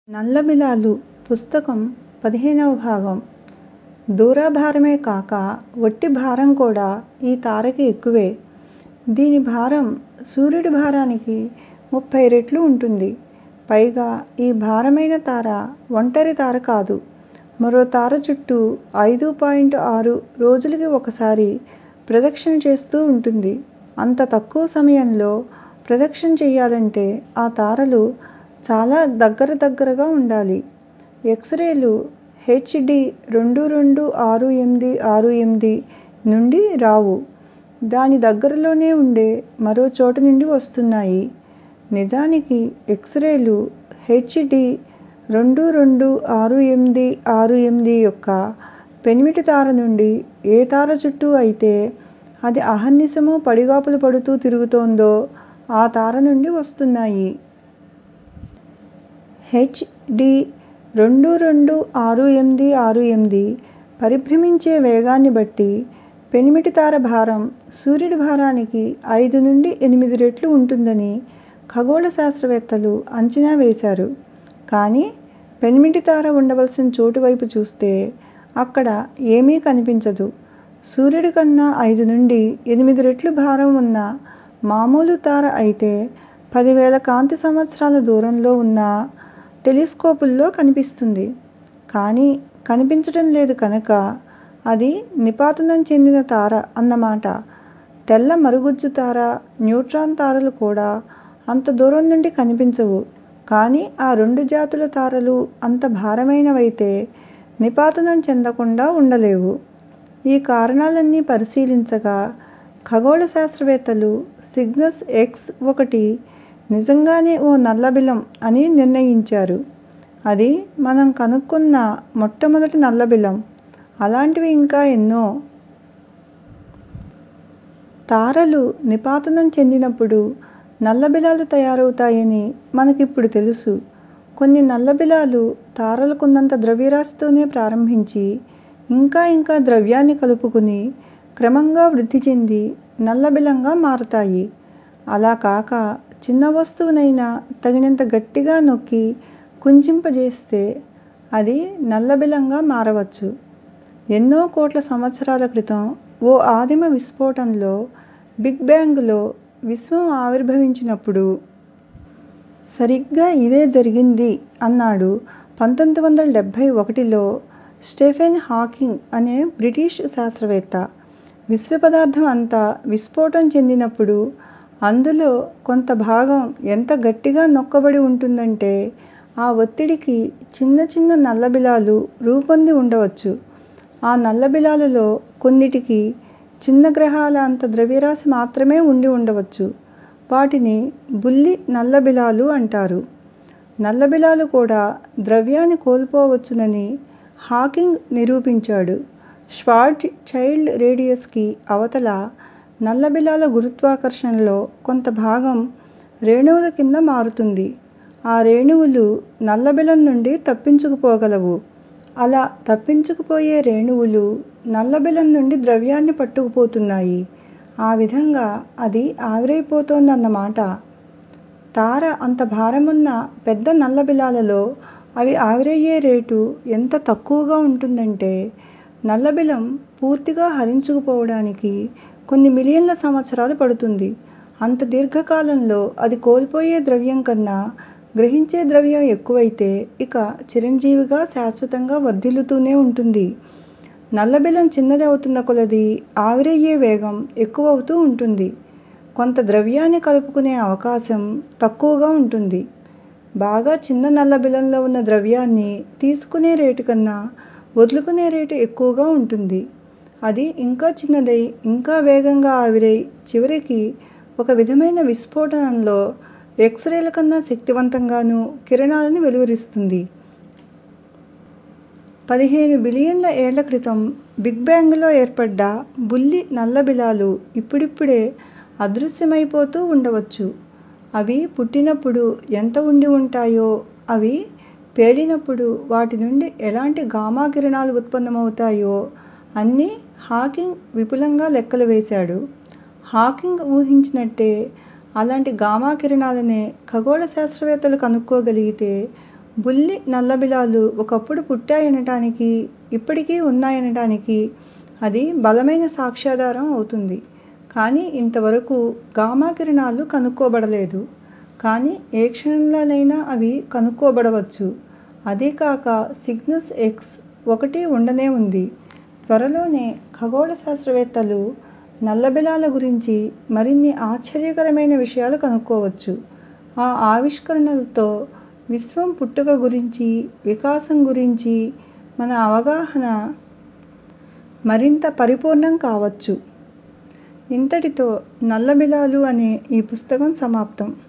నల్లబిలాలు పుస్తకం పదిహేనవ భాగం దూరాభారమే కాక వట్టి భారం కూడా ఈ తారకి ఎక్కువే. దీని భారం సూర్యుడి భారానికి ముప్పై రెట్లు ఉంటుంది. పైగా ఈ భారమైన తార ఒంటరి తార కాదు. మరో తార చుట్టూ ఐదు పాయింట్ ఆరు రోజులకి ఒకసారి ప్రదక్షిణ చేస్తూ ఉంటుంది. అంత తక్కువ సమయంలో ప్రదక్షిణ చెయ్యాలంటే ఆ తారలు చాలా దగ్గర దగ్గరగా ఉండాలి. ఎక్స్ రేలు హెచ్ డి రెండు రెండు ఆరు ఎనిమిది ఆరు ఎనిమిది నుండి రావు. దాని దగ్గరలోనే ఉండే మరో చోట నుండి వస్తున్నాయి. నిజానికి ఎక్స్ రేలు హెచ్ డి రెండు రెండు ఆరు ఎనిమిది ఆరు ఎనిమిది యొక్క పెనిమిటి తార నుండి ఏ తార చుట్టూ అయితే అది అహర్నిశమూ పడిగాపులు పడుతూ తిరుగుతోందో ఆ తార నుండి వస్తున్నాయి. హెచ్ డి రెండు రెండు ఆరు ఎనిమిది ఆరు ఎనిమిది పరిభ్రమించే వేగాన్ని బట్టి పెనిమిటి తార భారం సూర్యుడి భారానికి ఐదు నుండి ఎనిమిది రెట్లు ఉంటుందని ఖగోళ శాస్త్రవేత్తలు అంచనా వేశారు. కానీ పెనిమిటి తార ఉండవలసిన చోటు వైపు చూస్తే అక్కడ ఏమీ కనిపించదు. సూర్యుడి కన్నా ఐదు నుండి ఎనిమిది రెట్లు భారం ఉన్న మామూలు తార అయితే పదివేల కాంతి సంవత్సరాల దూరంలో ఉన్నా టెలిస్కోపుల్లో కనిపిస్తుంది. కానీ కనిపించటం లేదు కనుక అది నిపాతనం చెందిన తార అన్నమాట. తెల్ల మరుగుజ్జు తార, న్యూట్రాన్ తారలు కూడా అంత దూరం నుండి కనిపించవు. కానీ ఆ రెండు జాతుల తారలూ అంత భారమైనవైతే నిపాతనం చెందకుండా ఉండలేవు. ఈ కారణాలన్నీ పరిశీలించగా ఖగోళ శాస్త్రవేత్తలు సిగ్నస్ ఎక్స్ ఒకటి నిజంగానే ఓ నల్లబిలం అని నిర్ణయించారు. అది మనం కనుక్కున్న మొట్టమొదటి నల్లబిలం. అలాంటివి ఇంకా ఎన్నో. తారలు నిపాతనం చెందినప్పుడు నల్లబిలాలు తయారవుతాయని మనకిప్పుడు తెలుసు. కొన్ని నల్లబిలాలు తారలకున్నంత ద్రవ్యరాశితోనే ప్రారంభించి ఇంకా ఇంకా ద్రవ్యాన్ని కలుపుకుని క్రమంగా వృద్ధి చెంది నల్లబిలంగా మారతాయి. అలా కాక చిన్న వస్తువునైనా తగినంత గట్టిగా నొక్కి కుంచింపజేస్తే అది నల్లబిలంగా మారవచ్చు. ఎన్నో కోట్ల సంవత్సరాల క్రితం ఓ ఆదిమ విస్ఫోటంలో బిగ్ బ్యాంగ్ లో విశ్వం ఆవిర్భవించినప్పుడు సరిగ్గా ఇదే జరిగింది అన్నాడు పంతొమ్మిది వందల డెబ్బై ఒకటిలో స్టీఫెన్ హాకింగ్ అనే బ్రిటిష్ శాస్త్రవేత్త. విశ్వపదార్థం అంతా విస్ఫోటం చెందినప్పుడు అందులో కొంత భాగం ఎంత గట్టిగా నొక్కబడి ఉంటుందంటే ఆ ఒత్తిడికి చిన్న చిన్న నల్లబిలాలు రూపొంది ఉండవచ్చు. ఆ నల్లబిలాలలో కొన్నిటికి చిన్న గ్రహాల అంత ద్రవ్యరాశి మాత్రమే ఉండి ఉండవచ్చు. వాటిని బుల్లి నల్లబిలాలు అంటారు. నల్లబిలాలు కూడా ద్రవ్యాన్ని కోల్పోవచ్చునని హాకింగ్ నిరూపించాడు. ష్వార్జ్ చైల్డ్ రేడియస్ కి అవతల నల్లబిలాల గురుత్వాకర్షణలో కొంత భాగం రేణువుల కింద మారుతుంది. ఆ రేణువులు నల్లబిలం నుండి తప్పించుకుపోగలవు. అలా తప్పించుకుపోయే రేణువులు నల్లబిలం నుండి ద్రవ్యాన్ని పట్టుకుపోతున్నాయి. ఆ విధంగా అది ఆవిరైపోతోందన్నమాట. తార అంత భారమున్న పెద్ద నల్లబిలాలలో అవి ఆవిరయ్యే రేటు ఎంత తక్కువగా ఉంటుందంటే నల్లబిలం పూర్తిగా హరించుకుపోవడానికి కొన్ని మిలియన్ల సంవత్సరాలు పడుతుంది. అంత దీర్ఘకాలంలో అది కోల్పోయే ద్రవ్యం కన్నా గ్రహించే ద్రవ్యం ఎక్కువైతే ఇక చిరంజీవిగా శాశ్వతంగా వర్ధిల్లుతూనే ఉంటుంది. నల్లబిలం చిన్నది అవుతున్న కొలదీ ఆవిరయ్యే వేగం ఎక్కువవుతూ ఉంటుంది. కొంత ద్రవ్యాన్ని కలుపుకునే అవకాశం తక్కువగా ఉంటుంది. బాగా చిన్న నల్లబిలంలో ఉన్న ద్రవ్యాన్ని తీసుకునే రేటు కన్నా వదులుకునే రేటు ఎక్కువగా ఉంటుంది. అది ఇంకా చిన్నదై ఇంకా వేగంగా ఆవిరై చివరికి ఒక విధమైన విస్ఫోటనంలో ఎక్స్ రేల కన్నా శక్తివంతంగానూ కిరణాలను వెలువరిస్తుంది. పదిహేను బిలియన్ల ఏళ్ళ క్రితం బిగ్ బ్యాంగ్ లో ఏర్పడ్డ బుల్లి నల్లబిలాలు ఇప్పుడిప్పుడే అదృశ్యమైపోతూ ఉండవచ్చు. అవి పుట్టినప్పుడు ఎంత ఉండి ఉంటాయో అవి పేలినప్పుడు వాటి నుండి ఎలాంటి గామా కిరణాలు ఉత్పన్నమవుతాయో అన్నీ హాకింగ్ విపులంగా లెక్కలు వేశాడు. హాకింగ్ ఊహించినట్టే అలాంటి గామా కిరణాలనే ఖగోళ శాస్త్రవేత్తలు కనుక్కోగలిగితే బుల్లి నల్లబిలాలు ఒకప్పుడు పుట్టాయనటానికి ఇప్పటికీ ఉన్నాయనటానికి అది బలమైన సాక్ష్యాధారం అవుతుంది కానీ ఇంతవరకు గామా కిరణాలు కనుక్కోబడలేదు కానీ ఏ క్షణంలోనైనా అవి కనుక్కోబడవచ్చు అదీ కాక సిగ్నస్ ఎక్స్ ఒకటి ఉండనే ఉంది త్వరలోనే ఖగోళ శాస్త్రవేత్తలు నల్లబిలాల గురించి మరిన్ని ఆశ్చర్యకరమైన విషయాలు కనుక్కోవచ్చు ఆ ఆవిష్కరణలతో విశ్వం పుట్టుక గురించి వికాసం గురించి మన అవగాహన మరింత పరిపూర్ణం కావచ్చు ఇంతటితో నల్లబిలాలు అనే ఈ పుస్తకం సమాప్తం